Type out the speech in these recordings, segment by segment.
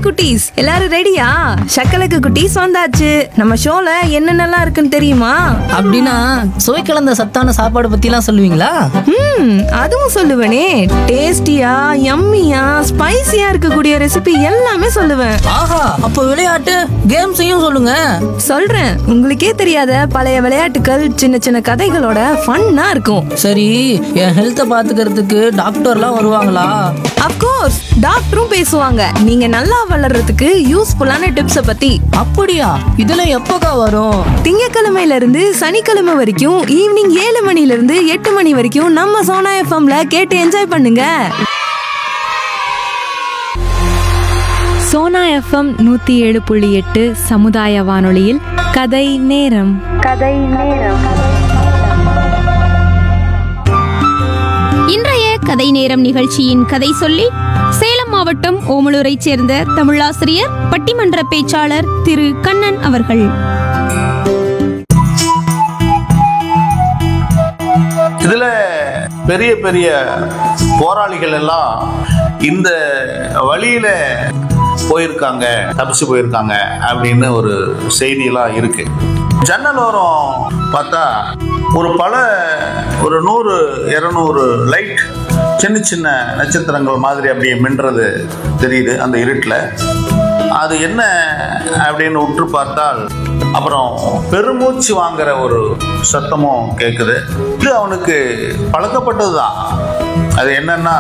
குட்டீஸ் எல்லாரும் ரெடியா சக்கலக்கு குட்டீஸ் வந்தாச்சு நம்ம ஷோல என்னென்னலாம் இருக்குன்னு தெரியுமா அப்படின்னா சுவை கலந்த சத்தான சாப்பாடு பத்திலாம் சொல்லுவீங்களா ம் அதுவும் சொல்லுவேனே டேஸ்டியா யம்மியா ஸ்பைசியா இருக்கக்கூடிய ரெசிபி எல்லாமே சொல்லுவேன் ஆஹா அப்போ விளையாட்டு கேம்ஸையும் சொல்லுங்க சொல்றேன் உங்களுக்கே தெரியாத பழைய விளையாட்டுகள் சின்ன சின்ன கதைகளோட ஃபன்னா இருக்கும் சரி என் ஹெல்த்தை பாத்துக்கிறதுக்கு டாக்டர்லாம் வருவாங்களா அப்கோர்ஸ் டாக்டரும் பேசுவாங்க நீங்க நல்லா வளர்றதுக்கு யூஸ்ஃபுல்லான டிப்ஸ பத்தி அப்படியா இதெல்லாம் எப்போக்கா வரும் திங்கக்கிழமையில இருந்து சனிக்கிழமை வரைக்கும் ஈவினிங் ஏழு மணில இருந்து எட்டு மணி வரைக்கும் நம்ம சோனா எஃப்எம்ல கேட்டு என்ஜாய் பண்ணுங்க சோனா எஃப்எம் நூத்தி ஏழு புள்ளி எட்டு சமுதாய வானொலியில் கதை நேரம் இன்றைய கதை நேரம் நிகழ்ச்சியின் கதை சொல்லி சேலம் மாவட்டம் ஓமலூரைச் சேர்ந்த தமிழாசிரியர் பட்டிமன்ற பேச்சாளர் திரு கண்ணன் அவர்கள் இதுல பெரிய பெரிய போராளிகள் எல்லாம் இந்த வழியில போயிருக்காங்க தப்பிச்சு போயிருக்காங்க அப்படின்னு ஒரு செய்தியெல்லாம் இருக்கு ஜன்னல் ஓரம் பார்த்தா ஒரு பல ஒரு நூறு இரநூறு லைட் சின்ன சின்ன நட்சத்திரங்கள் மாதிரி அப்படியே மின்றது தெரியுது அந்த இருட்டில் அது என்ன அப்படின்னு உற்று பார்த்தால் அப்புறம் பெருமூச்சு வாங்குற ஒரு சத்தமும் கேட்குது இது அவனுக்கு பழக்கப்பட்டது தான் அது என்னன்னா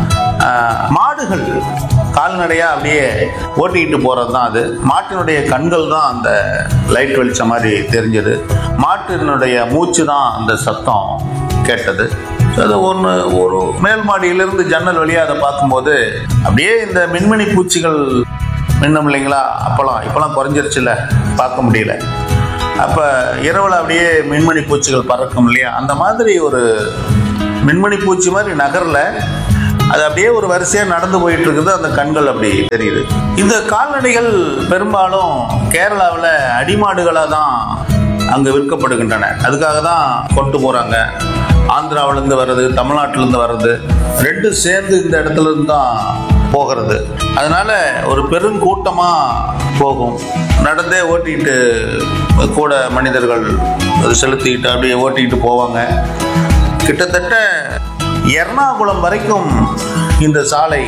ஆஹ், மாடுகள் கால்நடையாக அப்படியே ஓட்டிக்கிட்டு போகிறது தான் அது மாட்டினுடைய கண்கள் தான் அந்த லைட் வெளிச்சம் மாதிரி தெரிஞ்சது மாட்டினுடைய மூச்சு தான் அந்த சத்தம் கேட்டது அது ஒன்று ஒரு மேல் மாடியிலிருந்து ஜன்னல் வழியாக அதை பார்க்கும்போது அப்படியே இந்த மின்மினி பூச்சிகள் மின்னும் இல்லைங்களா அப்போலாம் இப்போலாம் குறைஞ்சிருச்சுல பார்க்க முடியல அப்போ இரவில் அப்படியே மின்மணி பூச்சிகள் பறக்கும் இல்லையா அந்த மாதிரி ஒரு மின்மணி பூச்சி மாதிரி நகரில் அது அப்படியே ஒரு வரிசையாக நடந்து போயிட்டு இருக்குது அந்த கண்கள் அப்படி தெரியுது இந்த கால்நடைகள் பெரும்பாலும் கேரளாவில் அடிமாடுகளாக தான் அங்கே விற்கப்படுகின்றன அதுக்காக தான் கொண்டு போகிறாங்க ஆந்திராவிலேருந்து வர்றது தமிழ்நாட்டிலேருந்து வர்றது ரெண்டும் சேர்ந்து இந்த இடத்துல இருந்து தான் போகிறது அதனால ஒரு பெருங்கூட்டமாக போகும் நடந்தே ஓட்டிக்கிட்டு கூட மனிதர்கள் அது செலுத்திக்கிட்டு அப்படியே ஓட்டிக்கிட்டு போவாங்க கிட்டத்தட்ட எர்ணாகுளம் வரைக்கும் இந்த சாலை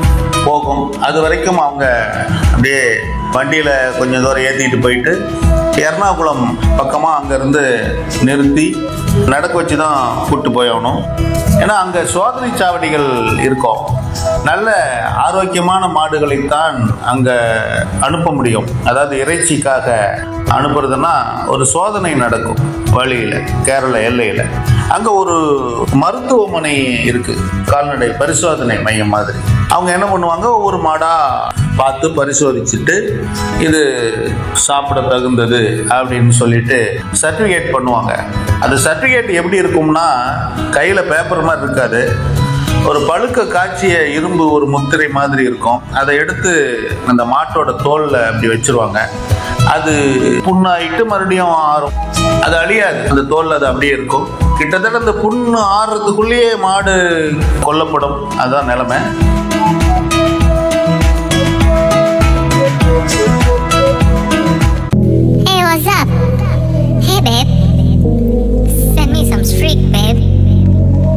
போகும் அது வரைக்கும் அவங்க அப்படியே வண்டியில் கொஞ்சம் தூரம் ஏற்றிட்டு போயிட்டு எர்ணாகுளம் பக்கமாக அங்கேருந்து நிறுத்தி நடக்க வச்சு தான் கூப்பிட்டு போயாகணும் ஏன்னா அங்கே சோதனை சாவடிகள் இருக்கும் நல்ல ஆரோக்கியமான மாடுகளைத்தான் அங்கே அனுப்ப முடியும் அதாவது இறைச்சிக்காக அனுப்புறதுன்னா ஒரு சோதனை நடக்கும் வழியில் கேரள எல்லையில் அங்கே ஒரு மருத்துவமனை இருக்கு கால்நடை பரிசோதனை மையம் மாதிரி அவங்க என்ன பண்ணுவாங்க ஒவ்வொரு மாடா பார்த்து பரிசோதிச்சுட்டு இது சாப்பிட தகுந்தது அப்படின்னு சொல்லிட்டு சர்டிஃபிகேட் பண்ணுவாங்க அந்த சர்டிஃபிகேட் எப்படி இருக்கும்னா கையில் பேப்பர் மாதிரி இருக்காது ஒரு பழுக்க காய்ச்சிய இரும்பு ஒரு முத்திரை மாதிரி இருக்கும் அதை எடுத்து அந்த மாட்டோட தோல்ல அப்படி வச்சிருவாங்க அது புண்ணாயிட்டு மறுபடியும் ஆறும் அது அழியாது அந்த தோல்ல அது அப்படியே இருக்கும் கிட்டத்தட்ட அந்த புண்ணு ஆறுறதுக்குள்ளேயே மாடு கொல்லப்படும் அதுதான் நிலைமை